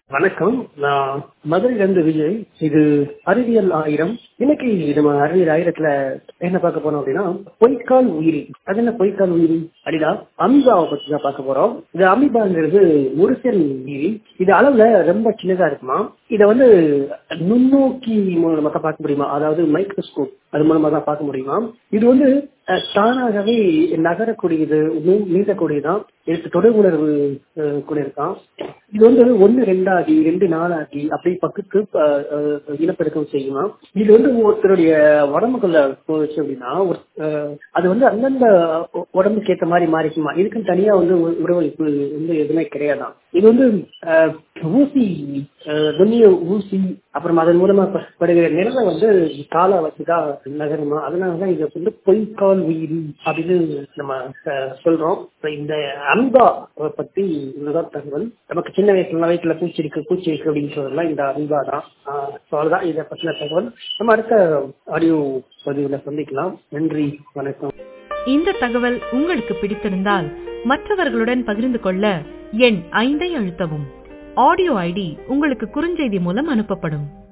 வணக்கம் நான் மதுரையிலிருந்து விஜய் இது அறிவியல் ஆயிரம் இன்னைக்கு நம்ம அறிவியல் ஆயிரத்துல என்ன பார்க்க போறோம் அப்படின்னா பொய்க்கால் உயிரி அது என்ன பொய்க்கால் உயிரி அப்படின்னா அமிபாவை பத்தி தான் பார்க்க போறோம் இது அமிபாங்கிறது ஒரு செல் உயிரி இது அளவுல ரொம்ப சின்னதா இருக்குமா இத வந்து நுண்ணோக்கி மூலமா தான் பார்க்க முடியுமா அதாவது மைக்ரோஸ்கோப் அது மூலமா தான் பார்க்க முடியுமா இது வந்து அஹ், தானாகவே நகரக்கூடியது நீ- நீந்தக்கூடியதான் இதுக்கு தொடர்புணர்வு அஹ், கூட இருக்கான் இது வந்து ஒன்னு ரெண்டாகி ரெண்டு நாளாகி அப்படி பக்கத்து அஹ், அஹ், இனப்பெருக்கம் செய்யுமா இது வந்து ஒருத்தருடைய உடம்புக்குள்ள போச்சு அப்படின்னா ஒரு, அஹ், அது வந்து அந்தந்த உ- உடம்புக்கு ஏத்த மாதிரி மாறிக்குமா இதுக்குன்னு தனியா வந்து உ- உடவழிப்பு வந்து எதுவுமே கிடையாதான் இது வந்து அஹ், ஊசி அஹ், நுண்ணிய ஊசி அப்புறம் அதன் மூலமா ப- படுகிற நிலவை வந்து காலை வச்சுதான் நகருமா அதனாலதான் இதை வந்து பொய்க்கால் உயிரி அப்படின்னு நம்ம அஹ், சொல்றோம் இப்ப இந்த அன்பா பத்தி இதுதான் தகவல் நமக்கு சின்ன வயசுல வயிற்றுல பூச்சி இருக்கு பூச்சி இருக்கு அப்படின்னு சொல்றதுலாம் இந்த அன்பா தான் ஆஹ் so அவ்வளவுதான் இதை பத்தின தகவல் நம்ம அடுத்த ஆடியோ பதிவுல சந்திக்கலாம் நன்றி வணக்கம் இந்த தகவல் உங்களுக்கு பிடித்திருந்தால் மற்றவர்களுடன் பகிர்ந்து கொள்ள எண் ஐந்தை அழுத்தவும் ஆடியோ ஐடி உங்களுக்கு குறுஞ்செய்தி மூலம் அனுப்பப்படும்